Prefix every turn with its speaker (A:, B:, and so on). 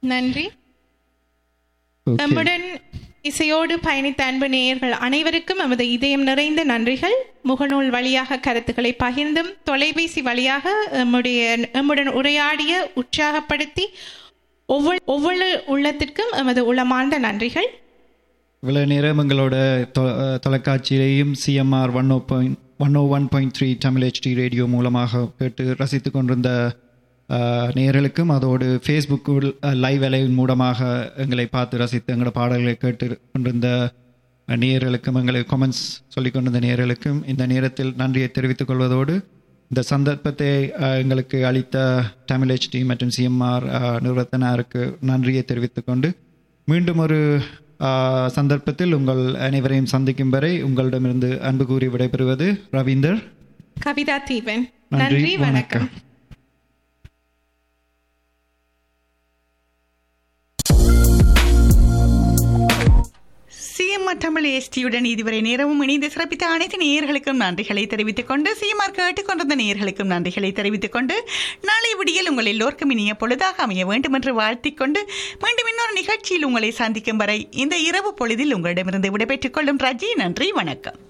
A: நன்றி
B: Okay.
A: நம்முடன் இசையோடு பயணித்த அன்பு நேயர்கள் அனைவருக்கும் எமது இதயம் நிறைந்த நன்றிகள் முகநூல் வழியாக கருத்துக்களை பகிர்ந்தும் தொலைபேசி வழியாக எம்முடைய எம்முடன் உரையாடிய உற்சாகப்படுத்தி ஒவ்வொரு ஒவ்வொரு உள்ளத்திற்கும் எமது உளமார்ந்த நன்றிகள்
B: இவ்வளவு நேரம் எங்களோட தொ- அஹ், தொலைக்காட்சியிலையும் CMR one o point one o one point three Tamil HD radio மூலமாக கேட்டு ரசித்து கொண்டிருந்த அஹ், நேயர்களுக்கும் அதோடு ஃபேஸ்புக் லைவ் அலைவின் மூலமாக எங்களை பார்த்து ரசித்து எங்களோட பாடல்களை கேட்டு கொண்டிருந்த அஹ், நேயர்களுக்கும் எங்களை கொமெண்ட்ஸ் சொல்லிக் கொண்டிருந்த நேயர்களுக்கும் இந்த நேரத்தில் நன்றியை தெரிவித்துக் கொள்வதோடு இந்த சந்தர்ப்பத்தை அஹ், எங்களுக்கு அளித்த தமிழ் ஹெச்டி மற்றும் சிஎம்ஆர் நிறுவனத்தினருக்கு நன்றியை தெரிவித்துக் கொண்டு மீண்டும் ஒரு ஆஹ், சந்தர்ப்பத்தில் உங்கள் அனைவரையும் சந்திக்கும் வரை உங்களிடமிருந்து அன்பு கூறி விடைபெறுவது ரவீந்தர்
A: கவிதா தீபன்
B: நன்றி,
A: நன்றி வணக்கம்
B: வணக்கம்.
C: சிஎம்ஆர் தமிழ் எஸ்டியுடன் இதுவரை நேரமும் இணைந்து சிறப்பித்த அனைத்து நேயர்களுக்கும் நன்றிகளை தெரிவித்துக் கொண்டு சிஎம்ஆர் கேட்டுக்கொண்டிருந்த நேயர்களுக்கும் நன்றிகளை தெரிவித்துக் கொண்டு நாளை விடியல் உங்கள் எல்லோருக்கும் இனிய பொழுதாக அமைய வேண்டும் என்று வாழ்த்திக் கொண்டு மீண்டும் இன்னொரு நிகழ்ச்சியில் உங்களை சந்திக்கும் வரை இந்த இரவு பொழுதில் உங்களிடமிருந்து விடைபெற்றுக் கொள்ளும் ரஜி நன்றி வணக்கம்